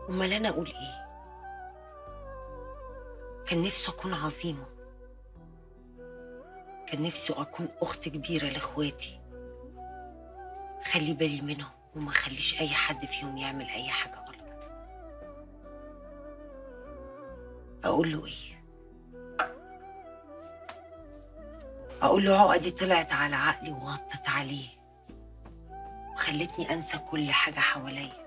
امال انا اقول ايه كان نفسي اكون عظيمه كان نفسي اكون اخت كبيره لاخواتي خلي بالي منهم وما خليش اي حد فيهم يعمل اي حاجه غلط اقول له ايه اقول له عقدي طلعت على عقلي وغطت عليه وخلتني انسى كل حاجه حواليا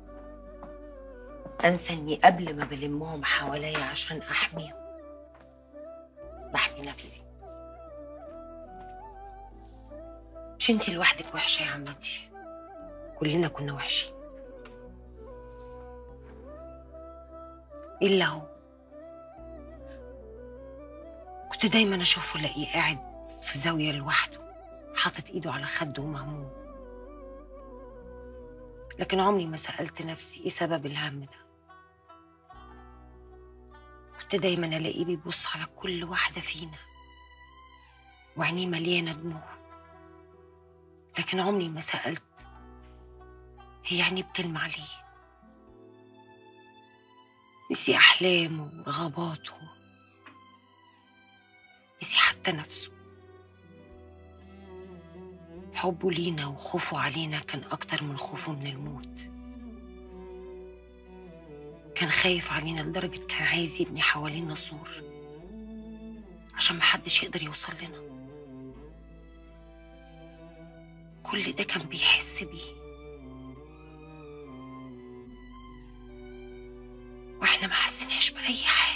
انسى اني قبل ما بلمهم حواليا عشان احميهم بحمي نفسي مش انتي لوحدك وحشه يا عمتي كلنا كنا وحشين الا هو كنت دايما اشوفه الاقيه قاعد في زاويه لوحده حاطط ايده على خده ومهموم لكن عمري ما سالت نفسي ايه سبب الهم ده كنت دايما الاقيه بيبص على كل واحده فينا وعينيه مليانه دموع لكن عمري ما سالت هي عينيه بتلمع ليه نسي احلامه ورغباته نسي حتى نفسه حبه لينا وخوفه علينا كان أكتر من خوفه من الموت كان خايف علينا لدرجة كان عايز يبني حوالينا سور عشان محدش يقدر يوصل لنا كل ده كان بيحس بيه واحنا ما حسيناش بأي حاجة